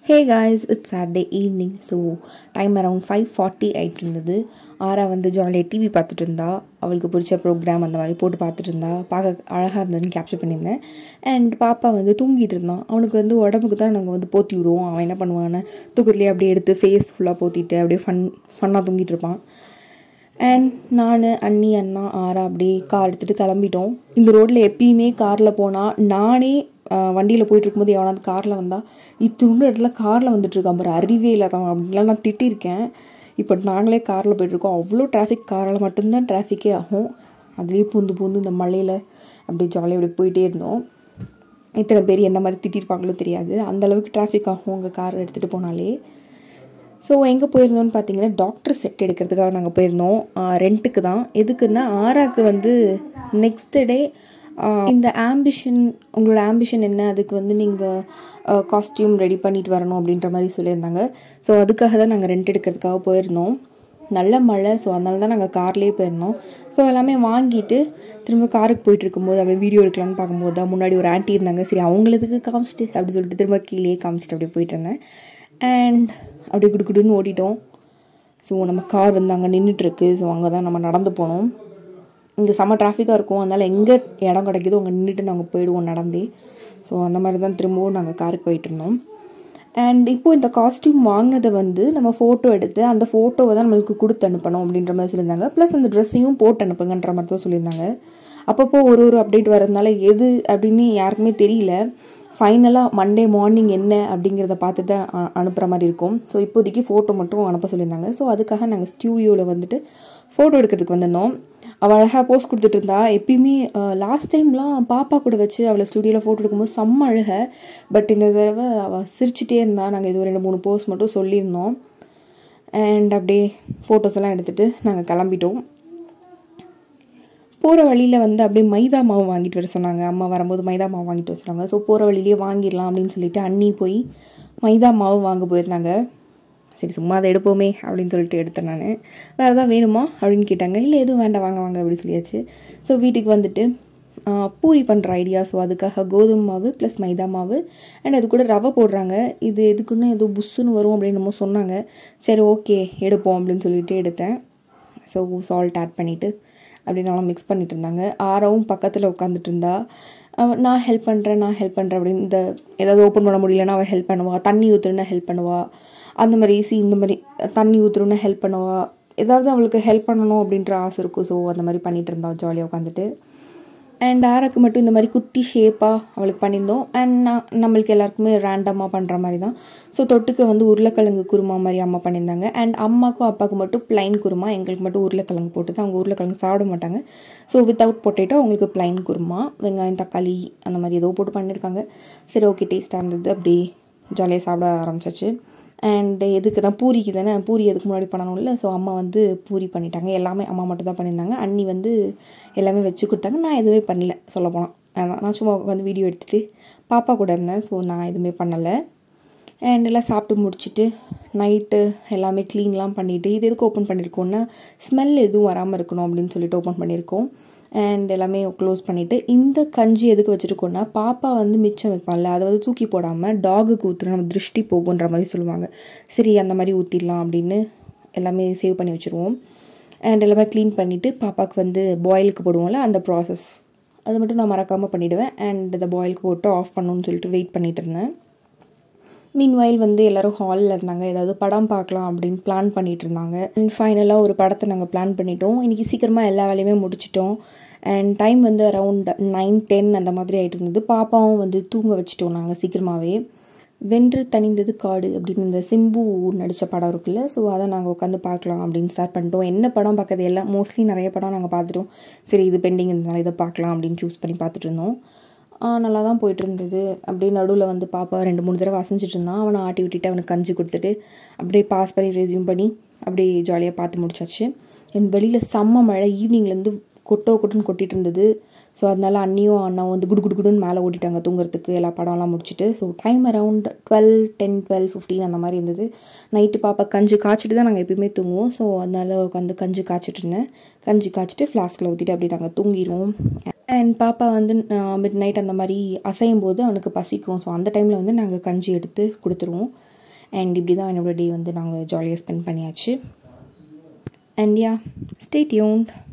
hey guys it's Saturday evening so time around five forty ஆகிட்டு இருந்தது ஆரா வந்து ஜாலியாக டிவி பார்த்துட்டு இருந்தா அவளுக்கு பிடிச்ச ப்ரோக்ராம் அந்த மாதிரி போட்டு பார்த்துட்டு இருந்தா பார்க்க அழகாக இருந்ததுன்னு கேப்சர் பண்ணியிருந்தேன் அண்ட் பாப்பா வந்து தூங்கிட்டு இருந்தான் அவனுக்கு வந்து உடம்புக்கு தான் நாங்கள் வந்து போத்தி விடுவோம் அவன் என்ன பண்ணுவான்னு தூக்கத்துலேயே அப்படியே எடுத்து ஃபேஸ் ஃபுல்லாக போத்திட்டு அப்படியே ஃபன் ஃபன்னாக தூங்கிட்டு இருப்பான் அண்ட் நான் அண்ணி அண்ணா ஆரா அப்படியே கார் எடுத்துகிட்டு கிளம்பிட்டோம் இந்த ரோட்டில் எப்பயுமே காரில் போனால் நானே வண்டியில் போயிட்டு இருக்கும்போது எவனாவது காரில் வந்தால் இத்தினுண்டு இடத்துல காரில் வந்துட்டு இருக்கான் பாரு அறிவே இல்லாதான் அப்படின்லாம் நான் திட்டிருக்கேன் இப்போ நாங்களே காரில் போயிட்டுருக்கோம் அவ்வளோ டிராஃபிக் காரால் மட்டும்தான் டிராஃபிக்கே ஆகும் அதுலேயே பூந்து பூந்து இந்த மழையில் அப்படியே ஜாலியாக அப்படி போயிட்டே இருந்தோம் இத்தனை பேர் என்ன மாதிரி திட்டிருப்பாங்களோ தெரியாது அந்தளவுக்கு டிராஃபிக் ஆகும் உங்கள் கார் எடுத்துகிட்டு போனாலே ஸோ எங்கே போயிருந்தோம்னு பார்த்தீங்கன்னா டாக்டர் செட் எடுக்கிறதுக்காக நாங்கள் போயிருந்தோம் ரெண்ட்டுக்கு தான் எதுக்குன்னா ஆராக்கு வந்து நெக்ஸ்ட் டே இந்த ஆம்பிஷன் உங்களோட ஆம்பிஷன் என்ன அதுக்கு வந்து நீங்கள் காஸ்டியூம் ரெடி பண்ணிட்டு வரணும் அப்படின்ற மாதிரி சொல்லியிருந்தாங்க ஸோ அதுக்காக தான் நாங்கள் ரெண்ட் எடுக்கிறதுக்காக போயிருந்தோம் நல்ல மழை ஸோ அதனால தான் நாங்கள் கார்லேயே போயிருந்தோம் ஸோ எல்லாமே வாங்கிட்டு திரும்ப காருக்கு போயிட்டு இருக்கும்போது அப்படியே வீடியோ எடுக்கலான்னு பார்க்கும்போது தான் முன்னாடி ஒரு ஆண்டி இருந்தாங்க சரி அவங்களுக்கு காமிச்சிட்டு அப்படி சொல்லிட்டு திரும்ப கீழே காமிச்சிட்டு அப்படியே போயிட்டு இருந்தேன் அண்ட் அப்படியே குடு குடுன்னு ஓட்டிட்டோம் ஸோ நம்ம கார் வந்து அங்கே நின்றுட்டுருக்கு ஸோ அங்கே தான் நம்ம நடந்து போனோம் இங்கே செம்ம டிராஃபிக்காக இருக்கும் அதனால் எங்கே இடம் கிடைக்குதோ அங்கே நின்றுட்டு நாங்கள் போயிடுவோம் நடந்தே ஸோ அந்த மாதிரி தான் திரும்பவும் நாங்கள் காருக்கு போயிட்டு இருந்தோம் அண்ட் இப்போது இந்த காஸ்டியூம் வாங்கினதை வந்து நம்ம ஃபோட்டோ எடுத்து அந்த ஃபோட்டோவை தான் நம்மளுக்கு கொடுத்து அனுப்பணும் அப்படின்ற மாதிரி சொல்லியிருந்தாங்க ப்ளஸ் அந்த ட்ரெஸ்ஸையும் போட்டு அனுப்புங்கன்ற மாதிரி தான் சொல்லியிருந்தாங்க அப்பப்போ ஒரு ஒரு அப்டேட் வரதுனால எது அப்படின்னு யாருக்குமே தெரியல ஃபைனலாக மண்டே மார்னிங் என்ன அப்படிங்கிறத பார்த்து தான் அனுப்புகிற மாதிரி இருக்கும் ஸோ இப்போதைக்கு ஃபோட்டோ மட்டும் அனுப்ப சொல்லியிருந்தாங்க ஸோ அதுக்காக நாங்கள் ஸ்டூடியோவில் வந்துட்டு ஃபோட்டோ எடுக்கிறதுக்கு வந்திருந்தோம் அவள் அழகாக போஸ்ட் கொடுத்துட்டு இருந்தா எப்பயுமே லாஸ்ட் டைம்லாம் பாப்பா கூட வச்சு அவளை ஸ்டுடியோவில் ஃபோட்டோ எடுக்கும்போது செம்ம அழுக பட் இந்த தடவை அவள் சிரிச்சிட்டே இருந்தா நாங்கள் இது ரெண்டு மூணு போஸ்ட் மட்டும் சொல்லியிருந்தோம் அண்ட் அப்படியே ஃபோட்டோஸ் எல்லாம் எடுத்துகிட்டு நாங்கள் கிளம்பிட்டோம் போகிற வழியில் வந்து அப்படியே மைதா மாவு வாங்கிட்டு வர சொன்னாங்க அம்மா வரும்போது மைதா மாவு வாங்கிட்டு வர சொன்னாங்க ஸோ போகிற வழியிலேயே வாங்கிடலாம் அப்படின்னு சொல்லிட்டு அண்ணி போய் மைதா மாவு வாங்க போயிருந்தாங்க சரி சும்மா அதை எடுப்போமே அப்படின்னு சொல்லிட்டு எடுத்தேன் நான் வேறு எதாவது வேணுமா அப்படின்னு கேட்டாங்க இல்லை எதுவும் வேண்டாம் வாங்க வாங்க அப்படின்னு சொல்லியாச்சு ஸோ வீட்டுக்கு வந்துட்டு பூரி பண்ணுற ஐடியா ஸோ அதுக்காக கோதுமை மாவு ப்ளஸ் மைதா மாவு அண்ட் அது கூட ரவை போடுறாங்க இது எதுக்குன்னு ஏதோ புஷ்ஷுன்னு வரும் அப்படின்னு நம்ம சொன்னாங்க சரி ஓகே எடுப்போம் அப்படின்னு சொல்லிட்டு எடுத்தேன் ஸோ சால்ட் ஆட் பண்ணிவிட்டு அப்படின்னு நல்லா மிக்ஸ் பண்ணிட்டு இருந்தாங்க ஆரவும் பக்கத்தில் உட்காந்துட்டு இருந்தா நான் ஹெல்ப் பண்ணுறேன் நான் ஹெல்ப் பண்ணுறேன் அப்படின்னு இந்த ஏதாவது ஓப்பன் பண்ண முடியலன்னா அவள் ஹெல்ப் பண்ணுவா தண்ணி ஊற்றுனா ஹெல்ப் பண்ணுவா அந்த மாதிரி ஈஸி இந்த மாதிரி தண்ணி ஊற்றுறோன்னு ஹெல்ப் பண்ணுவா ஏதாவது அவளுக்கு ஹெல்ப் பண்ணணும் அப்படின்ற ஆசை இருக்கும் ஸோ அந்த மாதிரி பண்ணிகிட்டு இருந்தா ஜாலியாக உட்காந்துட்டு அண்ட் ஆராக்கு மட்டும் இந்த மாதிரி குட்டி ஷேப்பாக அவளுக்கு பண்ணியிருந்தோம் அண்ட் நான் நம்மளுக்கு எல்லாருக்குமே ரேண்டமாக பண்ணுற மாதிரி தான் ஸோ தொட்டுக்கு வந்து உருளைக்கிழங்கு குருமா மாதிரி அம்மா பண்ணியிருந்தாங்க அண்ட் அம்மாக்கும் அப்பாவுக்கு மட்டும் பிளைன் குருமா எங்களுக்கு மட்டும் உருளைக்கிழங்கு போட்டு தான் அவங்க உருளைக்கிழங்கு சாப்பிட மாட்டாங்க ஸோ வித்தவுட் பொட்டேட்டோ அவங்களுக்கு பிளைன் குருமா வெங்காயம் தக்காளி அந்த மாதிரி ஏதோ போட்டு பண்ணியிருக்காங்க சரி ஓகே டேஸ்ட்டாக இருந்தது அப்படி ஜாலியாக சாப்பிட ஆரம்பிச்சாச்சு அண்ட் எதுக்கு தான் பூரிக்கு தானே பூரி எதுக்கு முன்னாடி பண்ணணும்ல ஸோ அம்மா வந்து பூரி பண்ணிட்டாங்க எல்லாமே அம்மா மட்டும் தான் பண்ணியிருந்தாங்க அண்ணி வந்து எல்லாமே வச்சு கொடுத்தாங்க நான் எதுவுமே பண்ணல சொல்ல போனால் அதான் நான் சும்மா வந்து வீடியோ எடுத்துகிட்டு பாப்பா கூட இருந்தேன் ஸோ நான் எதுவுமே பண்ணலை அண்ட் எல்லாம் சாப்பிட்டு முடிச்சுட்டு நைட்டு எல்லாமே க்ளீன்லாம் பண்ணிவிட்டு இது எதுக்கு ஓப்பன் பண்ணியிருக்கோன்னா ஸ்மெல் எதுவும் வராமல் இருக்கணும் அப்படின்னு சொல்லிட்டு ஓப்பன் பண்ணியிருக்கோம் அண்ட் எல்லாமே க்ளோஸ் பண்ணிவிட்டு இந்த கஞ்சி எதுக்கு வச்சுருக்கோன்னா பாப்பா வந்து மிச்சம் வைப்பான்ல அதை வந்து தூக்கி போடாமல் டாகுக்கு ஊற்றுனா நம்ம திருஷ்டி போகுன்ற மாதிரி சொல்லுவாங்க சரி அந்த மாதிரி ஊற்றிடலாம் அப்படின்னு எல்லாமே சேவ் பண்ணி வச்சுருவோம் அண்ட் எல்லாமே க்ளீன் பண்ணிவிட்டு பாப்பாவுக்கு வந்து பாயிலுக்கு போடுவோம்ல அந்த ப்ராசஸ் அது மட்டும் நான் மறக்காமல் பண்ணிவிடுவேன் அண்ட் இந்த பாயிலுக்கு போட்டு ஆஃப் பண்ணணும்னு சொல்லிட்டு வெயிட் பண்ணிகிட்டு இருந்தேன் மீன் வயல் வந்து எல்லோரும் ஹாலில் இருந்தாங்க ஏதாவது படம் பார்க்கலாம் அப்படின்னு பிளான் பண்ணிகிட்டு இருந்தாங்க அண்ட் ஃபைனலாக ஒரு படத்தை நாங்கள் பிளான் பண்ணிட்டோம் இன்றைக்கி சீக்கிரமாக எல்லா வேலையுமே முடிச்சிட்டோம் அண்ட் டைம் வந்து அரவுண்ட் நைன் டென் அந்த மாதிரி ஆகிட்டு இருந்தது பாப்பாவும் வந்து தூங்க வச்சுட்டோம் நாங்கள் சீக்கிரமாகவே வென்று தனிந்தது காடு அப்படின்னு இந்த சிம்பு நடித்த படம் இருக்குல்ல ஸோ அதை நாங்கள் உட்காந்து பார்க்கலாம் அப்படின்னு ஸ்டார்ட் பண்ணிட்டோம் என்ன படம் பார்க்கறது எல்லாம் மோஸ்ட்லி நிறைய படம் நாங்கள் பார்த்துட்டோம் சரி இது பெண்டிங் இருந்தாலும் இதை பார்க்கலாம் அப்படின்னு சூஸ் பண்ணி பார்த்துட்டு இருந்தோம் நல்லா தான் போயிட்டு இருந்தது அப்படியே நடுவில் வந்து பாப்பா ரெண்டு மூணு தடவை அசைஞ்சிட்டு இருந்தான் அவனை ஆட்டி விட்டுட்டு அவனுக்கு கஞ்சி கொடுத்துட்டு அப்படியே பாஸ் பண்ணி ரெசியூம் பண்ணி அப்படியே ஜாலியாக பார்த்து முடிச்சாச்சு என் வெளியில் செம்ம மழை ஈவினிங்லேருந்து கொட்டோ கொட்டுன்னு கொட்டிகிட்டு இருந்தது ஸோ அதனால அண்ணியும் அண்ணாவும் வந்து குடு குடு குடுன்னு மேலே ஓட்டிட்டாங்க தூங்குறதுக்கு எல்லா படம்லாம் முடிச்சுட்டு so time around twelve ten twelve fifteen அந்த மாதிரி இருந்தது நைட்டு பாப்பா கஞ்சி காய்ச்சிட்டு தான் நாங்கள் எப்பயுமே தூங்குவோம் ஸோ அதனால உட்காந்து கஞ்சி காய்ச்சிட்டு இருந்தேன் கஞ்சி காய்ச்சிட்டு ஃப்ளாஸ்கில் ஊற்றிட்டு அப்படி நாங்கள் தூங்கிடுவோம் அண்ட் பாப்பா வந்து மிட் நைட் அந்த மாதிரி அசையும் போது அவனுக்கு பசிக்கும் ஸோ அந்த டைமில் வந்து நாங்கள் கஞ்சி எடுத்து கொடுத்துருவோம் அண்ட் இப்படி தான் என்னோடய டே வந்து நாங்கள் ஜாலியாக ஸ்பெண்ட் பண்ணியாச்சு அண்ட் யா ஸ்டே டியூன்ட்